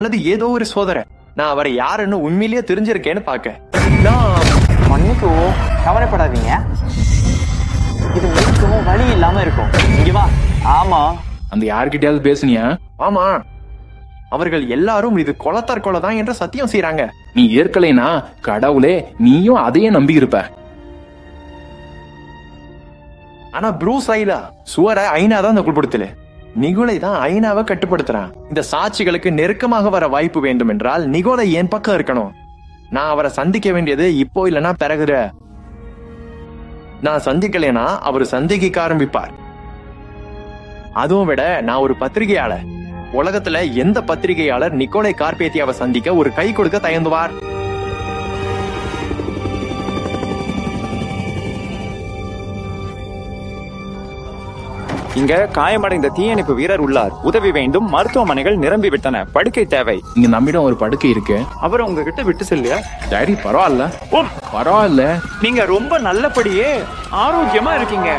அல்லது ஏதோ ஒரு சோதனை நான் அவரை யாருன்னு உண்மையிலேயே தெரிஞ்சிருக்கேன்னு பார்க்க நான் மன்னிக்கவும் கவலைப்படாதீங்க இது மிகவும் வழி இல்லாம இருக்கும் இங்க வா ஆமா அந்த யார்கிட்டயாவது பேசுனியா ஆமா அவர்கள் எல்லாரும் இது கொலத்தார் கொலை தான் என்று சத்தியம் செய்றாங்க நீ ஏற்கலைனா கடவுளே நீயும் அதையே நம்பி இருப்ப ஆனா ப்ரூஸ் ஐலா சுவரை ஐநா தான் அந்த குள்படுத்தல நிகுலை தான் ஐநாவை கட்டுப்படுத்துறான் இந்த சாட்சிகளுக்கு நெருக்கமாக வர வாய்ப்பு வேண்டும் என்றால் நிகோலை என் பக்கம் இருக்கணும் நான் அவரை சந்திக்க வேண்டியது இப்போ இல்லைன்னா பிறகுற நான் சந்திக்கலைன்னா அவர் சந்தேகிக்க ஆரம்பிப்பார் அதுவும் விட நான் ஒரு பத்திரிகையாளர் உலகத்துல எந்த பத்திரிகையாளர் நிக்கோலை கார்பேத்தியாவை சந்திக்க ஒரு கை கொடுக்க தயங்குவார் இங்க காயமடைந்த தீயணைப்பு வீரர் உள்ளார் உதவி வேண்டும் மருத்துவமனைகள் நிரம்பி விட்டன படுக்கை தேவை இங்க நம்மிடம் ஒரு படுக்கை இருக்கு அவர் உங்ககிட்ட விட்டு செல்லியா டாடி பரவாயில்ல ஓ பரவாயில்ல நீங்க ரொம்ப நல்லபடியே ஆரோக்கியமா இருக்கீங்க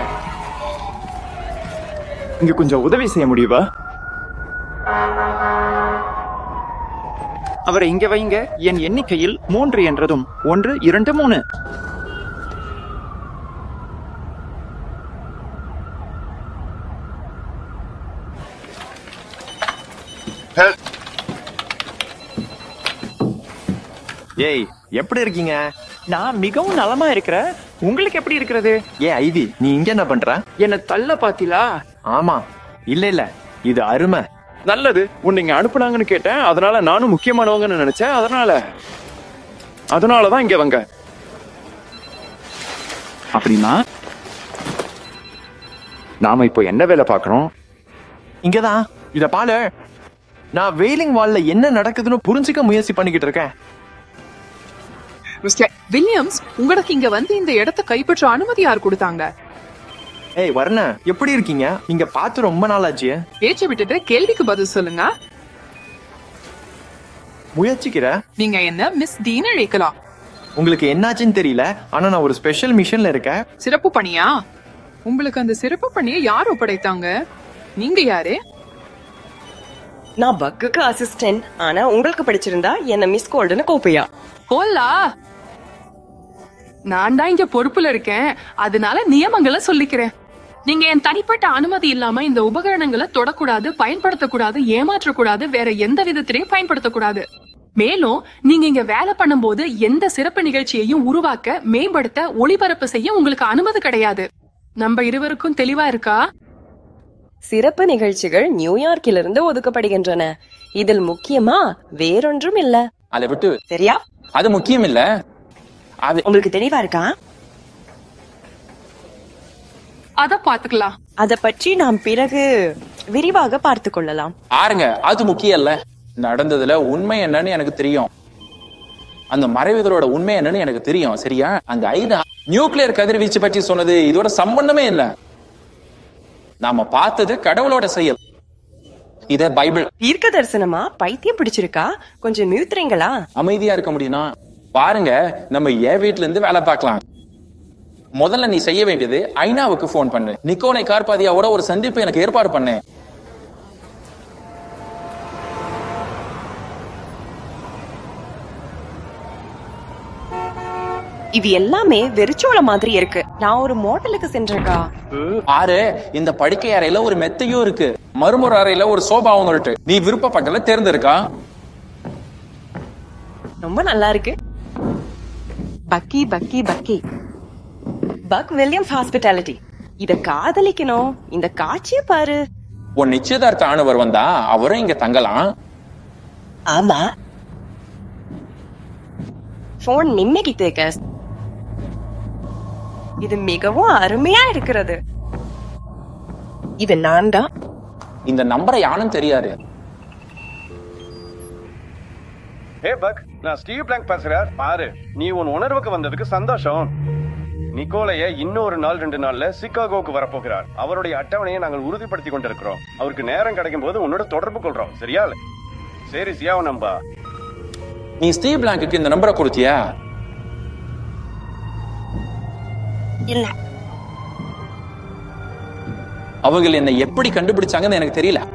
இங்க கொஞ்சம் உதவி செய்ய முடியுமா அவரை இங்க வைங்க என் எண்ணிக்கையில் மூன்று என்றதும் ஒன்று இரண்டு மூணு ஏய் எப்படி இருக்கீங்க நான் மிகவும் நலமா இருக்கிறேன் உங்களுக்கு எப்படி இருக்கிறது ஏ ஐவி நீ இங்க என்ன பண்ற என்ன தள்ள பாத்தீங்களா ஆமா இல்ல இல்ல இது அருமை நல்லது உன்னை இங்க அனுப்புனாங்கன்னு கேட்டேன் அதனால நானும் முக்கியமானவங்கன்னு நினைச்சேன் அதனால அதனாலதான் இங்க வங்க அப்படின்னா நாம இப்போ என்ன வேலை பார்க்கறோம் இங்கதான் இத பாரு நான் வெயிலிங் வால்ல என்ன நடக்குதுன்னு புரிஞ்சுக்க முயற்சி பண்ணிக்கிட்டு இருக்கேன் மிஸ்டர் வில்லியம்ஸ் உங்களுக்கு இங்க வந்து இந்த இடத்தை கைப்பற்ற அனுமதி யார் கொடுத்தாங்க ஏய் வர்ண எப்படி இருக்கீங்க இங்க பார்த்து ரொம்ப நாள் ஆச்சு பேச்சை விட்டுட்டு கேள்விக்கு பதில் சொல்லுங்க முயற்சிக்கிற நீங்க என்ன மிஸ் டீன் அழைக்கலாம் உங்களுக்கு என்னாச்சுன்னு தெரியல ஆனா நான் ஒரு ஸ்பெஷல் மிஷன்ல இருக்கேன் சிறப்பு பணியா உங்களுக்கு அந்த சிறப்பு பணியை யார் ஒப்படைத்தாங்க நீங்க யாரு நான் பக்குக்கு அசிஸ்டன்ட் ஆனா உங்களுக்கு படிச்சிருந்தா என்ன மிஸ் கோல்டுன்னு கோப்பையா ஹோல்லா நான் தான் இங்க பொறுப்புல இருக்கேன் அதனால நியமங்களை சொல்லிக்கிறேன் நீங்க என் தனிப்பட்ட அனுமதி இல்லாம இந்த உபகரணங்களை தொடக்கூடாது பயன்படுத்தக்கூடாது ஏமாற்றக்கூடாது வேற எந்த விதத்திலையும் பயன்படுத்தக்கூடாது மேலும் நீங்க இங்க வேலை பண்ணும்போது எந்த சிறப்பு நிகழ்ச்சியையும் உருவாக்க மேம்படுத்த ஒளிபரப்பு செய்ய உங்களுக்கு அனுமதி கிடையாது நம்ம இருவருக்கும் தெளிவா இருக்கா சிறப்பு நிகழ்ச்சிகள் நியூயார்க்கிலிருந்து ஒதுக்கப்படுகின்றன இதில் முக்கியமா வேறொன்றும் இல்ல அதை விட்டு சரியா அது முக்கியம் இல்ல அது உங்களுக்கு தெளிவா இருக்கா அத பாத்துக்கலாம் அத பற்றி நாம் பிறகு விரிவாக பார்த்து கொள்ளலாம் பாருங்க அது முக்கியம் இல்ல நடந்ததுல உண்மை என்னன்னு எனக்கு தெரியும் அந்த மறைவுகளோட உண்மை என்னன்னு எனக்கு தெரியும் சரியா அந்த ஐதா நியூக்ளியர் கதிர்வீச்சு பற்றி சொன்னது இதோட சம்பந்தமே இல்ல நாம பார்த்தது கடவுளோட செயல் இத பைபிள் தீர்க்க தரிசனமா பைத்தியம் பிடிச்சிருக்கா கொஞ்சம் நிறுத்துறீங்களா அமைதியா இருக்க முடியும்னா பாருங்க நம்ம என் வீட்ல இருந்து வேலை பார்க்கலாம் முதல்ல நீ செய்ய வேண்டியது ஐநாவுக்கு ஃபோன் பண்ணு நிக்கோனை கார்பாதியாவோட ஒரு சந்திப்பு எனக்கு ஏற்பாடு பண்ணு இது எல்லாமே வெறிச்சோள மாதிரி இருக்கு நான் ஒரு மோட்டலுக்கு சென்றிருக்கா ஆறு இந்த படுக்கை அறையில ஒரு மெத்தையும் இருக்கு மறுமுறை அறையில ஒரு சோபாவும் இருக்கு நீ விருப்பப்பட்டல தேர்ந்தெடுக்கா ரொம்ப நல்லா இருக்கு பக்கி பக்கி பக்கி பக் வில்லியம்ஸ் ஹாஸ்பிட்டாலிட்டி இத காதலிக்கணும் இந்த காட்சிய பாரு உன் நிச்சயதார்த்த ஆணவர் வந்தா அவரும் இங்க தங்கலாம் ஆமா போன் நிம்மகி தேக்க இது மிகவும் அருமையா இருக்கிறது இது நான் தான் இந்த நம்பரை யாரும் தெரியாது ஹே பக் நான் ஸ்டீவ் பிளாங்க் பேசுறேன் பாரு நீ உன் உணர்வுக்கு வந்ததுக்கு சந்தோஷம் நிக்கோலைய இன்னொரு நாள் ரெண்டு நாள்ல சிகாகோவுக்கு வரப்போகிறார் அவருடைய அட்டவணையை நாங்கள் உறுதிப்படுத்தி கொண்டிருக்கிறோம் அவருக்கு நேரம் கிடைக்கும் போது உன்னோட தொடர்பு கொள்றோம் சரியா சரி சியாவ நம்பா நீ ஸ்டீவ் பிளாங்குக்கு இந்த நம்பரை கொடுத்தியா இல்ல அவங்க என்னை எப்படி கண்டுபிடிச்சாங்கன்னு எனக்கு தெரியல